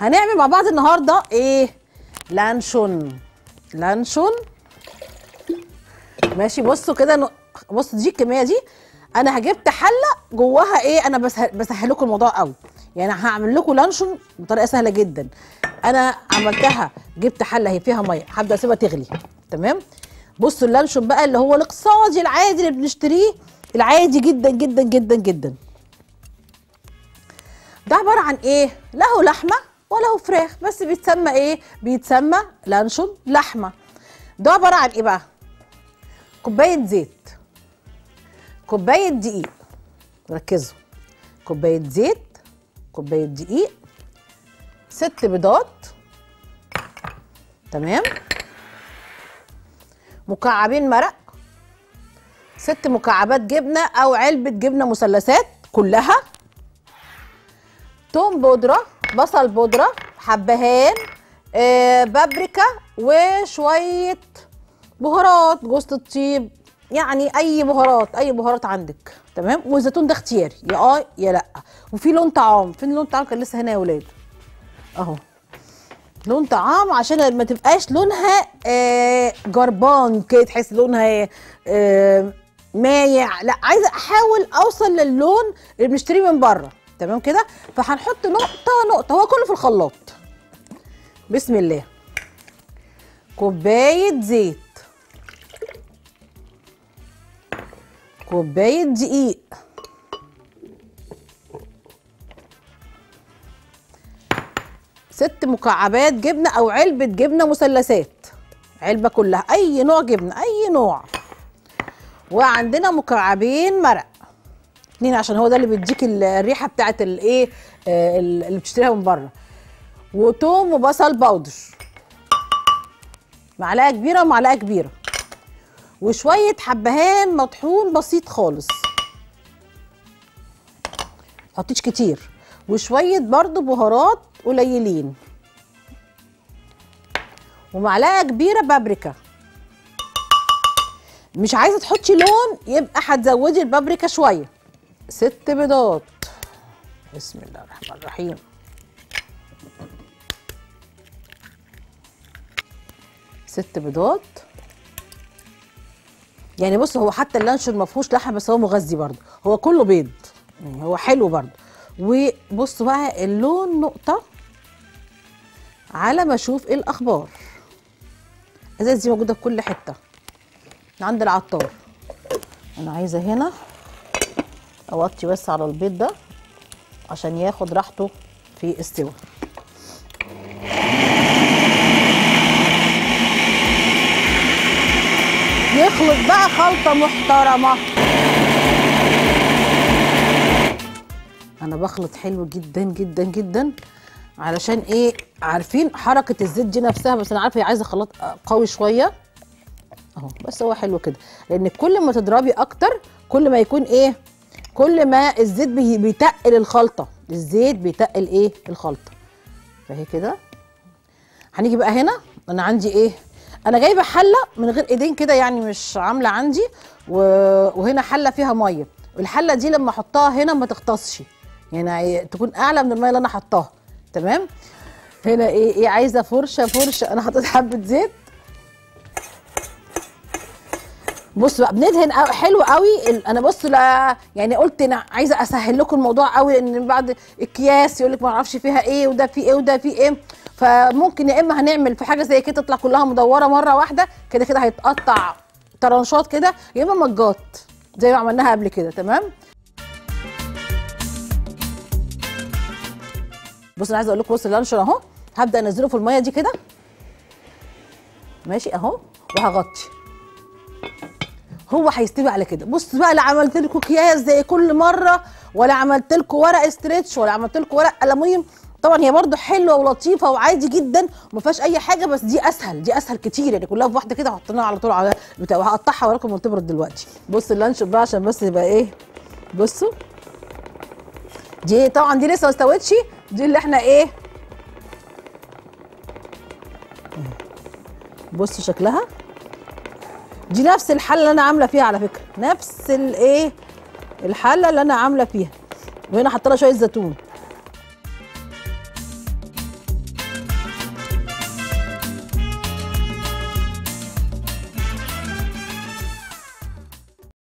هنعمل مع بعض النهارده ايه لانشون لانشون ماشي بصوا كده ن- بصوا دي الكميه دي انا جبت حله جواها ايه انا بسهل, بسهل لكم الموضوع قوي يعني هعمل لكم لانشون بطريقه سهله جدا انا عملتها جبت حله هي فيها ميه هبدا اسيبها تغلي تمام بصوا اللانشون بقى اللي هو الاقتصادي العادي اللي بنشتريه العادي جدا جدا جدا جدا ده عباره عن ايه له لحمه وله فراخ بس بيتسمى ايه بيتسمى لانشون لحمه ده عباره عن ايه بقى كوبايه زيت كوبايه دقيق ركزوا كوبايه زيت كوبايه دقيق ست بيضات تمام مكعبين مرق ست مكعبات جبنه او علبه جبنه مثلثات كلها توم بودره بصل بودره حبهان آه بابريكا وشويه بهارات جوز الطيب يعني اي بهارات اي بهارات عندك تمام والزيتون ده اختياري يا اه يا لا وفي لون طعام فين لون طعام كان لسه هنا يا ولاد اهو لون طعام عشان ما تبقاش لونها آه جربان كده تحس لونها آه مايع لا عايزه احاول اوصل للون اللي بنشتريه من بره تمام كده فهنحط نقطه نقطه هو كله في الخلاط بسم الله كوبايه زيت كوبايه دقيق ست مكعبات جبنه او علبه جبنه مثلثات علبه كلها اي نوع جبنه اي نوع وعندنا مكعبين مرق اتنين عشان هو ده اللي بيديك ال- الريحه بتاعت الايه آه، اللي بتشتريها من بره وتوم وبصل باودر معلقه كبيره ومعلقه كبيره وشويه حبهان مطحون بسيط خالص حطيش كتير وشويه برضو بهارات قليلين ومعلقه كبيره بابريكا مش عايزه تحطي لون يبقى هتزودي البابريكا شويه ست بيضات بسم الله الرحمن الرحيم ست بيضات يعني بص هو حتى اللانشون ما فيهوش لحم بس هو مغذي برضه هو كله بيض يعني هو حلو برضه وبصوا بقى اللون نقطه على ما اشوف ايه الاخبار الازاز دي موجوده في كل حته عند العطار انا عايزه هنا اوطي بس على البيض ده عشان ياخد راحته في استوى يخلط بقى خلطه محترمه انا بخلط حلو جدا جدا جدا علشان ايه عارفين حركه الزيت دي نفسها بس انا عارفه هي عايزه خلاط قوي شويه اهو بس هو حلو كده لان كل ما تضربي اكتر كل ما يكون ايه كل ما الزيت بي- بيتقل الخلطه الزيت بيتقل ايه الخلطه فهي كده هنيجي بقى هنا انا عندي ايه انا جايبه حله من غير ايدين كده يعني مش عامله عندي و... وهنا حله فيها ميه والحله دي لما احطها هنا ما تغطسش يعني تكون اعلى من الميه اللي انا حطاها تمام هنا ايه ايه عايزه فرشه فرشه انا حطيت حبه زيت بص بقى بندهن أو- حلو قوي ال- انا بص لا يعني قلت انا عايزه اسهل لكم الموضوع قوي لان بعد اكياس يقول لك ما اعرفش فيها ايه وده في ايه وده في ايه فممكن يا اما هنعمل في حاجه زي كده تطلع كلها مدوره مره واحده كده كده هيتقطع طرنشات كده يا اما مجات زي ما عملناها قبل كده تمام بص انا عايزه اقول لكم بص اللانشون اهو هبدا انزله في الميه دي كده ماشي اهو وهغطي هو هيستوي على كده بص بقى لا عملت لكم اكياس زي كل مره ولا عملت لكم ورق استريتش ولا عملت لكم ورق المونيوم طبعا هي برده حلوه ولطيفه وعادي جدا وما فيهاش اي حاجه بس دي اسهل دي اسهل كتير يعني كلها في واحده كده حطيناها على طول على بتاع وهقطعها وراكم وتبرد دلوقتي بص اللانشون بقى عشان بس يبقى ايه بصوا دي طبعا دي لسه ما استوتش دي اللي احنا ايه بصوا شكلها دي نفس الحله اللي انا عامله فيها على فكره نفس الايه الحله اللي انا عامله فيها وهنا حاطه لها شويه زيتون